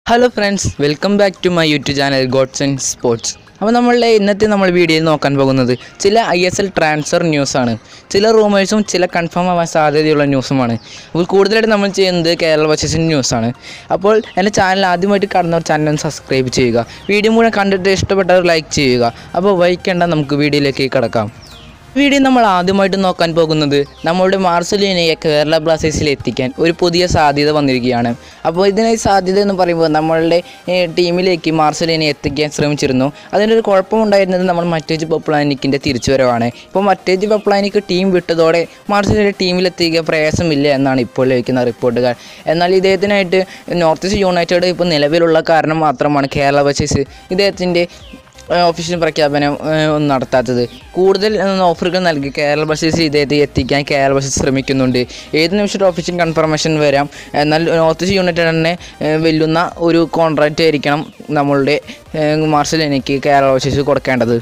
hello friends welcome back to my YouTube channel gods and sports അപ്പോൾ നമ്മളുടെ ഇന്നത്തെ നമ്മൾ വീഡിയോയിൽ നോക്കാൻ പോകുന്നത് ചില ഐ എസ് എൽ ട്രാൻസ്ഫർ ന്യൂസാണ് ചില റൂമേഴ്സും ചില കൺഫേം ആവാൻ സാധ്യതയുള്ള ന്യൂസുമാണ് അപ്പോൾ കൂടുതലായിട്ട് നമ്മൾ ചെയ്യുന്നത് കേരള വശസിൻ്റെ ന്യൂസാണ് അപ്പോൾ എൻ്റെ ചാനൽ ആദ്യമായിട്ട് കാണുന്നവർ ചാനൽ ഒന്ന് സബ്സ്ക്രൈബ് ചെയ്യുക വീഡിയോ മുഴുവൻ കണ്ടിട്ട് ഇഷ്ടപ്പെട്ടവർ ലൈക്ക് ചെയ്യുക അപ്പോൾ വൈകേണ്ട നമുക്ക് വീഡിയോയിലേക്ക് കിടക്കാം വീഡിയോ നമ്മൾ ആദ്യമായിട്ട് നോക്കാൻ പോകുന്നത് നമ്മളുടെ മാർസലിനെ കേരള ബ്ലാസ്റ്റേഴ്സിൽ എത്തിക്കാൻ ഒരു പുതിയ സാധ്യത വന്നിരിക്കുകയാണ് അപ്പോൾ ഇതിനെ സാധ്യത എന്ന് പറയുമ്പോൾ നമ്മളുടെ ഏഹ്, ടീമിലേക്ക് മാർസലിനെ എത്തിക്കാൻ ശ്രമിച്ചിരുന്നു അതിനൊരു കുഴപ്പമുണ്ടായിരുന്നത് നമ്മൾ മറ്റേജ് പപ്ലാനിക്കിൻ്റെ തിരിച്ചുവരവാണ് ഇപ്പോൾ മറ്റേജ് പപ്ലാനിക്ക് ടീം വിട്ടതോടെ മാർസലിനെ ടീമിലെത്തിക്കുക പ്രയാസമില്ല എന്നാണ് ഇപ്പോൾ ലഭിക്കുന്ന റിപ്പോർട്ടുകൾ എന്നാൽ ഇദ്ദേഹത്തിനായിട്ട് നോർത്ത് ഈസ്റ്റ് യുണൈറ്റഡ് ഇപ്പോൾ നിലവിലുള്ള കാരണം മാത്രമാണ് കേരള ബ്ലാസ്റ്റേഴ്സ് ഇദ്ദേഹത്തിൻ്റെ ഒഫീഷ്യൽ പ്രഖ്യാപനം ഏഹ്, ഒന്നും നടത്താത്തത് കൂടുതൽ ഏഹ്, ഓഫറുകൾ നൽകി കേരള ബസ്സസ് ഇദ്ദേഹത്തെ എത്തിക്കാൻ കേരള ബസ്സസ് ശ്രമിക്കുന്നുണ്ട് ഏത് നിമിഷവും ഒഫീഷ്യൽ കൺഫർമേഷൻ വരാം എന്നാൽ നോർത്ത് ഈസ്റ്റ് യുണൈറ്റഡ് തന്നെ ഏഹ്, വെല്ലുന്ന ഒരു കോൺട്രാക്റ്റ് ആയിരിക്കണം നമ്മളുടെ ഏഹ്, മാർഷലിനേക്ക് കേരള ബസ്സസ് കൊടുക്കേണ്ടത്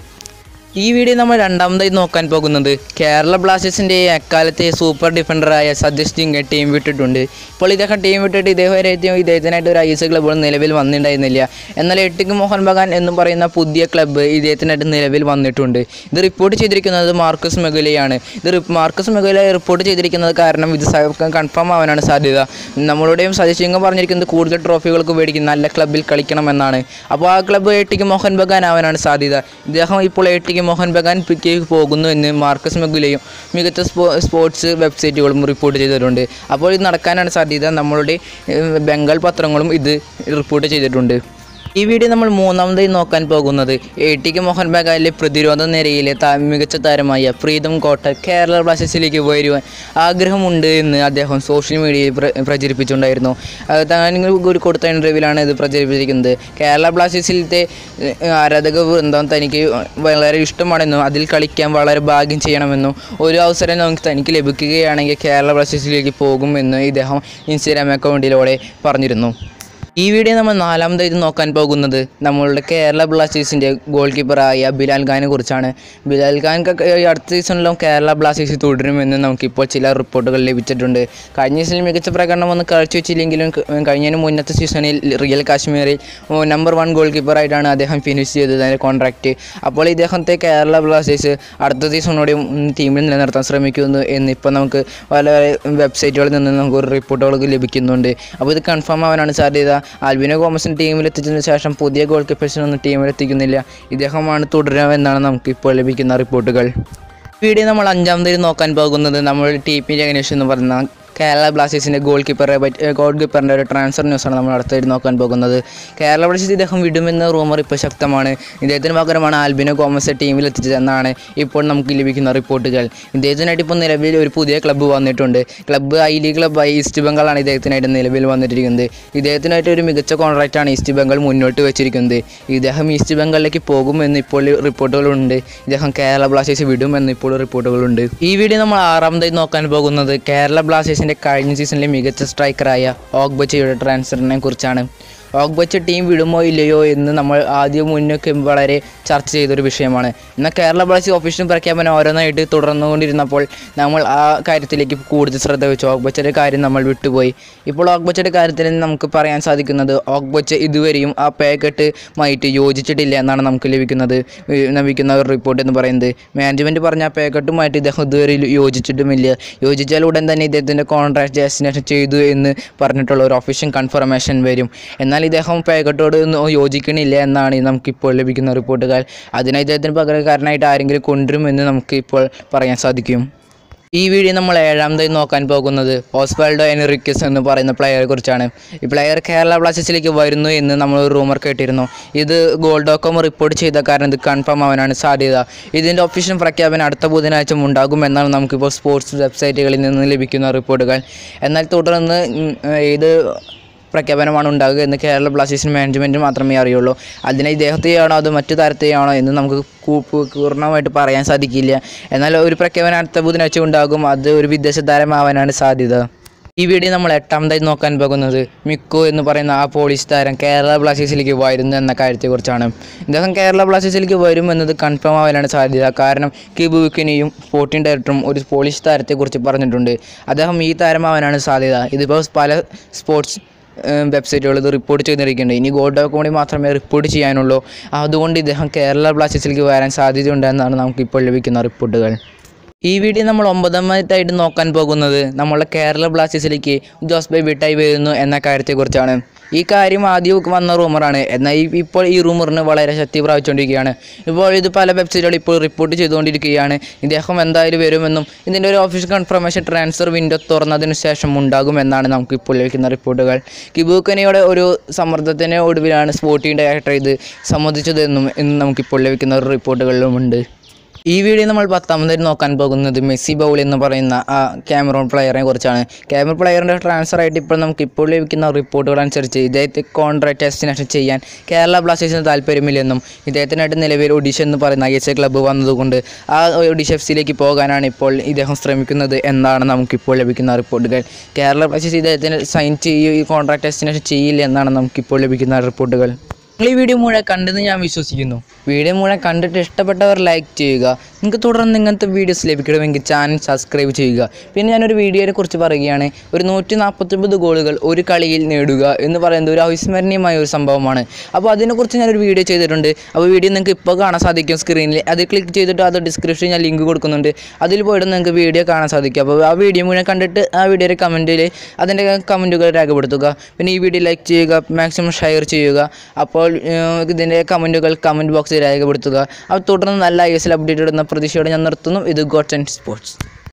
ഈ വീഡിയോ നമ്മൾ രണ്ടാമതായി നോക്കാൻ പോകുന്നത് കേരള ബ്ലാസ്റ്റേഴ്സിൻ്റെ അക്കാലത്തെ സൂപ്പർ ഡിഫൻഡറായ സജസ് ജിങ് ടീം വിട്ടിട്ടുണ്ട് ഇപ്പോൾ ഇദ്ദേഹം ടീം വിട്ടിട്ട് ഇദ്ദേഹം ഇദ്ദേഹത്തിനായിട്ട് ഒരു ഐ എസ് ക്ലബ്ബുകൾ നിലവിൽ വന്നിട്ടുണ്ടായിരുന്നില്ല എന്നാൽ എട്ടിക്ക് മോഹൻ ബഗാൻ എന്ന് പറയുന്ന പുതിയ ക്ലബ്ബ് ഇദ്ദേഹത്തിനായിട്ട് നിലവിൽ വന്നിട്ടുണ്ട് ഇത് റിപ്പോർട്ട് ചെയ്തിരിക്കുന്നത് മാർക്കസ് മെഗുലയാണ് ഇത് റിപ്പ് മാർക്കസ് മെഗുല റിപ്പോർട്ട് ചെയ്തിരിക്കുന്നത് കാരണം ഇത് കൺഫേം ആവാനാണ് സാധ്യത നമ്മളുടെയും സജസ് ജിങ് പറഞ്ഞിരിക്കുന്നത് കൂടുതൽ ട്രോഫികൾക്ക് മേടിക്കും നല്ല ക്ലബ്ബിൽ കളിക്കണമെന്നാണ് അപ്പോൾ ആ ക്ലബ്ബ് എട്ടിക്ക് മോഹൻ ബഗാൻ ആവാനാണ് സാധ്യത ഇദ്ദേഹം ഇപ്പോൾ എട്ടിക്ക് മോഹൻ ബഗാൻ പിക്ക് പോകുന്നു എന്ന് മാർക്കസ് മെഗുലയും മികച്ച സ്പോ സ്പോർട്സ് വെബ്സൈറ്റുകളും റിപ്പോർട്ട് ചെയ്തിട്ടുണ്ട് അപ്പോൾ ഇത് നടക്കാനാണ് സാധ്യത നമ്മളുടെ ഏഹ്, ബംഗാൾ പത്രങ്ങളും ഇത് റിപ്പോർട്ട് ചെയ്തിട്ടുണ്ട് ഈ വീഡിയോ നമ്മൾ മൂന്നാമതായി നോക്കാൻ പോകുന്നത് എ ടി കെ മോഹൻ ബഗാനിലെ പ്രതിരോധ നിരയിലെ താ- മികച്ച താരമായ പ്രീതം കോട്ട കേരള ബ്ലാസ്റ്റേഴ്സിലേക്ക് വരുവാൻ ആഗ്രഹമുണ്ട് എന്ന് അദ്ദേഹം സോഷ്യൽ മീഡിയയിൽ പ്ര പ്രചരിപ്പിച്ചിട്ടുണ്ടായിരുന്നു അത് താൻ ഒരു കൊടുത്ത ഇൻ്റർവ്യൂവിലാണ് ഇത് പ്രചരിപ്പിച്ചിരിക്കുന്നത് കേരള ബ്ലാസ്റ്റേഴ്സിലത്തെ ഏഹ്, ആരാധക വൃന്ദം തനിക്ക് വളരെ ഇഷ്ടമാണെന്നും അതിൽ കളിക്കാൻ വളരെ ഭാഗ്യം ചെയ്യണമെന്നും ഒരു അവസരം നമുക്ക് തനിക്ക് ലഭിക്കുകയാണെങ്കിൽ കേരള ബ്ലാസ്റ്റേഴ്സിലേക്ക് പോകുമെന്ന് ഇദ്ദേഹം ഇൻസ്റ്റാഗ്രാം അക്കൗണ്ടിലൂടെ പറഞ്ഞിരുന്നു ഈ വീഡിയോ നമ്മൾ നാലാമതായി നോക്കാൻ പോകുന്നത് നമ്മളുടെ കേരള ബ്ലാസ്റ്റേഴ്സിൻ്റെ ഗോൾ കീപ്പറായ ബിലാൽ ഖാനെ കുറിച്ചാണ് ബിലാൽ ഖാൻ ക- ഈ അടുത്ത സീസണിലും കേരള ബ്ലാസ്റ്റേഴ്സ് തുടരുമെന്ന് നമുക്കിപ്പോൾ ചില റിപ്പോർട്ടുകൾ ലഭിച്ചിട്ടുണ്ട് കഴിഞ്ഞ സീസണിൽ മികച്ച പ്രകടനം ഒന്നും കാഴ്ചവെച്ചില്ലെങ്കിലും ക- കഴിഞ്ഞതിന് മുന്നത്തെ സീസണിൽ റിയൽ കാശ്മീരിൽ നമ്പർ വൺ ഗോൾ കീപ്പറായിട്ടാണ് അദ്ദേഹം ഫിനിഷ് ചെയ്തത് അതിൻ്റെ കോൺട്രാക്റ്റ് അപ്പോൾ ഇദ്ദേഹത്തെ കേരള ബ്ലാസ്റ്റേഴ്സ് അടുത്ത സീസണോടെ ടീമിൽ നിലനിർത്താൻ ശ്രമിക്കുന്നു എന്ന് ഇപ്പോൾ നമുക്ക് പല വെബ്സൈറ്റുകളിൽ നിന്ന് നമുക്ക് ഒരു റിപ്പോർട്ടുകൾ ലഭിക്കുന്നുണ്ട് അപ്പോൾ ഇത് കൺഫേം ആവാനാണ് സാധ്യത ആൽബിനോ ഗോമസിന് ടീമിലെത്തിച്ചതിന് ശേഷം പുതിയ ഗോൾ കീപ്പേഴ്സിനൊന്നും ടീമിലെത്തിക്കുന്നില്ല ഇദ്ദേഹമാണ് തുടരാമെന്നാണ് നമുക്ക് ഇപ്പോൾ ലഭിക്കുന്ന റിപ്പോർട്ടുകൾ വീഡിയോ നമ്മൾ അഞ്ചാമതായി നോക്കാൻ പോകുന്നത് നമ്മൾ ടി പി ജഗനേഷ് എന്ന് പറയുന്ന കേരള ബ്ലാസ്റ്റേഴ്സിൻ്റെ ഗോൾ കീപ്പറെ പറ്റി ഗോൾ കീപ്പറിൻ്റെ ഒരു ട്രാൻസ്ഫർ ന്യൂസാണ് നമ്മൾ അടുത്തായിട്ട് നോക്കാൻ പോകുന്നത് കേരള ബ്ലാസ്റ്റേഴ്സ് ഇദ്ദേഹം വിടുമെന്ന റൂമർ ഇപ്പോൾ ശക്തമാണ് ഇദ്ദേഹത്തിന് പകരമാണ് ആൽബിനോ ഗോമസ് ടീമിൽ എത്തിച്ചതെന്നാണ് ഇപ്പോൾ നമുക്ക് ലഭിക്കുന്ന റിപ്പോർട്ടുകൾ ഇദ്ദേഹത്തിനായിട്ട് ഇപ്പോൾ നിലവിൽ ഒരു പുതിയ ക്ലബ്ബ് വന്നിട്ടുണ്ട് ക്ലബ്ബ് ഐ ലീഗ് ക്ലബ്ബായ ഈസ്റ്റ് ബംഗാളാണ് ഇദ്ദേഹത്തിനായിട്ട് നിലവിൽ വന്നിട്ടിരിക്കുന്നത് ഇദ്ദേഹത്തിനായിട്ട് ഒരു മികച്ച കോൺട്രാക്റ്റാണ് ഈസ്റ്റ് ബംഗാൾ മുന്നോട്ട് വെച്ചിരിക്കുന്നത് ഇദ്ദേഹം ഈസ്റ്റ് ബംഗാളിലേക്ക് പോകുമെന്ന് ഇപ്പോൾ റിപ്പോർട്ടുകളുണ്ട് ഇദ്ദേഹം കേരള ബ്ലാസ്റ്റേഴ്സ് വിടുമെന്ന് ഇപ്പോൾ റിപ്പോർട്ടുകളുണ്ട് ഈ വീഡിയോ നമ്മൾ ആറാമതായി നോക്കാൻ പോകുന്നത് കേരള ബ്ലാസ്റ്റേഴ്സിൻ്റെ കഴിഞ്ഞ സീസണിലെ മികച്ച സ്ട്രൈക്കറായ ഓഗ്ബച്ചയുടെ ട്രാൻസ്ഫറിനെ കുറിച്ചാണ് ഓഗ്ബച്ച ടീം വിടുമോ ഇല്ലയോ എന്ന് നമ്മൾ ആദ്യം മുന്നൊക്കെ വളരെ ചർച്ച ചെയ്തൊരു വിഷയമാണ് എന്നാൽ കേരള ബ്ലാസ്റ്റേഴ്സ് ഒഫീഷ്യൽ പ്രഖ്യാപനം ഓരോന്നായിട്ട് തുടർന്നുകൊണ്ടിരുന്നപ്പോൾ നമ്മൾ ആ കാര്യത്തിലേക്ക് കൂടുതൽ ശ്രദ്ധ വെച്ചു ഓഗ്ബച്ചയുടെ കാര്യം നമ്മൾ വിട്ടുപോയി ഇപ്പോൾ ഓഗ്ബച്ചയുടെ കാര്യത്തിൽ നമുക്ക് പറയാൻ സാധിക്കുന്നത് ഓഗ്ബച്ച ഇതുവരെയും ആ പേക്കെട്ടുമായിട്ട് യോജിച്ചിട്ടില്ല എന്നാണ് നമുക്ക് ലഭിക്കുന്നത് ഏഹ് ലഭിക്കുന്ന ഒരു റിപ്പോർട്ട് എന്ന് പറയുന്നത് മാനേജ്മെൻറ്റ് പറഞ്ഞ ആ പേക്കെട്ടുമായിട്ട് ഇദ്ദേഹം ഇതുവരെ യോജിച്ചിട്ടുമില്ല യോജിച്ചാൽ ഉടൻ തന്നെ ഇദ്ദേഹത്തിൻ്റെ കോൺട്രാക്ട് ഡെസ്റ്റിനേഷൻ ചെയ്തു എന്ന് പറഞ്ഞിട്ടുള്ള ഒരു ഒഫീഷ്യൽ കൺഫർമേഷൻ വരും എന്നാൽ ഇദ്ദേഹം പേക്കട്ടോട് ഒന്നും യോജിക്കണില്ല എന്നാണ് നമുക്കിപ്പോൾ ലഭിക്കുന്ന റിപ്പോർട്ടുകൾ അതിന് ഇദ്ദേഹത്തിന് പകരക്കാരനായിട്ട് ആരെങ്കിലും കൊണ്ടുവരുമെന്ന് നമുക്ക് ഇപ്പോൾ പറയാൻ സാധിക്കും ഈ വീഡിയോ നമ്മൾ ഏഴാമതായി നോക്കാൻ പോകുന്നത് ഓസ്വാൾഡോ എനറിക്കസ് എന്ന് പറയുന്ന പ്ലെയറെ കുറിച്ചാണ് ഈ പ്ലെയർ കേരള ബ്ലാസ്റ്റേഴ്സിലേക്ക് വരുന്നു എന്ന് നമ്മൾ ഒരു റൂമർ കേട്ടിരുന്നു ഇത് ഗോൾ ഡോക്കോം റിപ്പോർട്ട് ചെയ്ത കാരണം ഇത് കൺഫേം ആവാനാണ് സാധ്യത ഇതിൻ്റെ ഒഫീഷ്യൽ പ്രഖ്യാപനം അടുത്ത ബുധനാഴ്ച ഉണ്ടാകുമെന്നാണ് നമുക്കിപ്പോൾ സ്പോർട്സ് വെബ്സൈറ്റുകളിൽ നിന്ന് ലഭിക്കുന്ന റിപ്പോർട്ടുകൾ എന്നാൽ തുടർന്ന് ഉം, ഇത് പ്രഖ്യാപനമാണ് ഉണ്ടാകുക എന്ന് കേരള ബ്ലാസ്റ്റേഴ്സിന് മാനേജ്മെൻറ്റ് മാത്രമേ അറിയുള്ളൂ അതിനെ ഇദ്ദേഹത്തെയാണോ അതോ മറ്റു താരത്തെയാണോ എന്ന് നമുക്ക് കൂ- പൂ- പൂർണ്ണമായിട്ട് പറയാൻ സാധിക്കില്ല എന്നാൽ ഒരു പ്രഖ്യാപനം അടുത്ത ബുധനാഴ്ച ഉണ്ടാകും അത് ഒരു വിദേശ താരമാവാനാണ് സാധ്യത ഈ വീഡിയോ നമ്മൾ എട്ടാമതായി നോക്കാൻ പോകുന്നത് മിക്കു എന്ന് പറയുന്ന ആ പോലീസ് താരം കേരള ബ്ലാസ്റ്റേഴ്സിലേക്ക് വരുന്നു എന്ന കാര്യത്തെക്കുറിച്ചാണ് ഇദ്ദേഹം കേരള ബ്ലാസ്റ്റേഴ്സിലേക്ക് വരും എന്നത് കൺഫേം ആവാനാണ് സാധ്യത കാരണം കിബു വിക്കിനെയും സ്പോർട്ടിംഗ് ഡയറക്ടറും ഒരു പോലീസ് താരത്തെക്കുറിച്ച് പറഞ്ഞിട്ടുണ്ട് അദ്ദേഹം ഈ താരമാവാനാണ് സാധ്യത ഇതിപ്പോൾ പല സ്പോർട്സ് വെബ്സൈറ്റുകൾ ഇത് റിപ്പോർട്ട് ചെയ്തിരിക്കുന്നുണ്ട് ഇനി ഗോൾഡ് ഡോക്ക് കൂടി മാത്രമേ റിപ്പോർട്ട് ചെയ്യാനുള്ളൂ അതുകൊണ്ട് ഇദ്ദേഹം കേരള ബ്ലാസ്റ്റേഴ്സിലേക്ക് വരാൻ സാധ്യതയുണ്ടെന്നാണ് നമുക്കിപ്പോൾ ലഭിക്കുന്ന റിപ്പോർട്ടുകൾ ഈ വീഡിയോ നമ്മൾ ഒമ്പതാമതായിട്ട് നോക്കാൻ പോകുന്നത് നമ്മളെ കേരള ബ്ലാസ്റ്റേഴ്സിലേക്ക് ജോസ് ബൈ വിട്ടായി വരുന്നു എന്ന കാര്യത്തെക്കുറിച്ചാണ് ഈ കാര്യം ആദ്യം വന്ന റൂമറാണ് എന്നാൽ ഈ- ഇപ്പോൾ ഈ റൂമറിന് വളരെ ശക്തി പ്രാപിച്ചുകൊണ്ടിരിക്കുകയാണ് ഇപ്പോൾ ഇത് പല വെബ്സൈറ്റുകൾ ഇപ്പോൾ റിപ്പോർട്ട് ചെയ്തുകൊണ്ടിരിക്കുകയാണ് ഇദ്ദേഹം എന്തായാലും വരുമെന്നും ഇതിൻ്റെ ഒരു ഒഫീഷ്യൽ കൺഫർമേഷൻ ട്രാൻസ്ഫർ വിൻഡോ തുറന്നതിന് ശേഷം ഉണ്ടാകുമെന്നാണ് നമുക്ക് ഇപ്പോൾ ലഭിക്കുന്ന റിപ്പോർട്ടുകൾ കിബൂക്കനയുടെ ഒരു സമ്മർദ്ദത്തിന് ഒടുവിലാണ് സ്പോർട്ടിംഗ് ഡയറക്ടർ ഇത് സമ്മതിച്ചതെന്നും ഇന്ന് നമുക്കിപ്പോൾ ലഭിക്കുന്ന ഒരു റിപ്പോർട്ടുകളിലുമുണ്ട് ഈ വീഡിയോ നമ്മൾ പത്താമതായി നോക്കാൻ പോകുന്നത് മെസ്സി ബൗൾ എന്ന് പറയുന്ന ആ ക്യാമറോൺ പ്ലെയറിനെ കുറിച്ചാണ് ക്യാമറ പ്ലെയറിൻ്റെ ട്രാൻസ്ഫർ ആയിട്ട് ഇപ്പോൾ നമുക്ക് ഇപ്പോൾ ലഭിക്കുന്ന റിപ്പോർട്ടുകൾ അനുസരിച്ച് ഇദ്ദേഹത്തെ കോൺട്രാക്ട് ഡെസ്റ്റിനേഷൻ ചെയ്യാൻ കേരള ബ്ലാസ്റ്റേഴ്സിന് താല്പര്യമില്ലെന്നും ഇദ്ദേഹത്തിനായിട്ട് നിലവിൽ ഒഡീഷ എന്ന് പറയുന്ന ഐ എസ് എ ക്ലബ്ബ് വന്നതുകൊണ്ട് ആ ഒഡീഷ എഫ് സിയിലേക്ക് പോകാനാണ് ഇപ്പോൾ ഇദ്ദേഹം ശ്രമിക്കുന്നത് എന്നാണ് നമുക്കിപ്പോൾ ലഭിക്കുന്ന റിപ്പോർട്ടുകൾ കേരള ബ്ലാസ്റ്റേഴ്സ് ഇദ്ദേഹത്തിന് സൈൻ ചെയ്യും ഈ കോൺട്രാക്ട് ഡെസ്റ്റിനേഷൻ ചെയ്യില്ല എന്നാണ് നമുക്കിപ്പോൾ ലഭിക്കുന്ന റിപ്പോർട്ടുകൾ നിങ്ങൾ ഈ വീഡിയോ മുഴുവൻ കണ്ടെന്ന് ഞാൻ വിശ്വസിക്കുന്നു വീഡിയോ മുഴുവൻ കണ്ടിട്ട് ഇഷ്ടപ്പെട്ടവർ ലൈക്ക് ചെയ്യുക നിങ്ങൾക്ക് തുടർന്ന് ഇങ്ങനത്തെ വീഡിയോസ് ലഭിക്കണമെങ്കിൽ ചാനൽ സബ്സ്ക്രൈബ് ചെയ്യുക പിന്നെ ഞാനൊരു വീഡിയോയെ കുറിച്ച് പറയുകയാണ് ഒരു നൂറ്റി നാൽപ്പത്തൊമ്പത് ഗോളുകൾ ഒരു കളിയിൽ നേടുക എന്ന് പറയുന്നത് ഒരു അവിസ്മരണീയമായ ഒരു സംഭവമാണ് അപ്പോൾ അതിനെക്കുറിച്ച് ഞാനൊരു വീഡിയോ ചെയ്തിട്ടുണ്ട് അപ്പോൾ വീഡിയോ നിങ്ങൾക്ക് ഇപ്പോൾ കാണാൻ സാധിക്കും സ്ക്രീനിൽ അത് ക്ലിക്ക് ചെയ്തിട്ട് അത് ഡിസ്ക്രിപ്ഷനിൽ ഞാൻ ലിങ്ക് കൊടുക്കുന്നുണ്ട് അതിൽ പോയിട്ട് നിങ്ങൾക്ക് വീഡിയോ കാണാൻ സാധിക്കും അപ്പോൾ ആ വീഡിയോ മുഴുവൻ കണ്ടിട്ട് ആ വീഡിയോയുടെ കമൻറ്റിൽ അതിൻ്റെ കമൻറ്റുകൾ രേഖപ്പെടുത്തുക പിന്നെ ഈ വീഡിയോ ലൈക്ക് ചെയ്യുക മാക്സിമം ഷെയർ ചെയ്യുക അപ്പോൾ ഏഹ്, ഇതിൻ്റെ കമൻറ്റുകൾ കമൻറ്റ് ബോക്സിൽ രേഖപ്പെടുത്തുക അപ്പോൾ തുടർന്ന് നല്ല ഐ എസ് എൽ അപ്ഡേറ്റ് ഇടുന്ന പ്രതീക്ഷയോടെ ഞാൻ നിർത്തുന്നു ഇത് ഗോട്ട്സ് ആൻഡ് സ്പോർട്സ്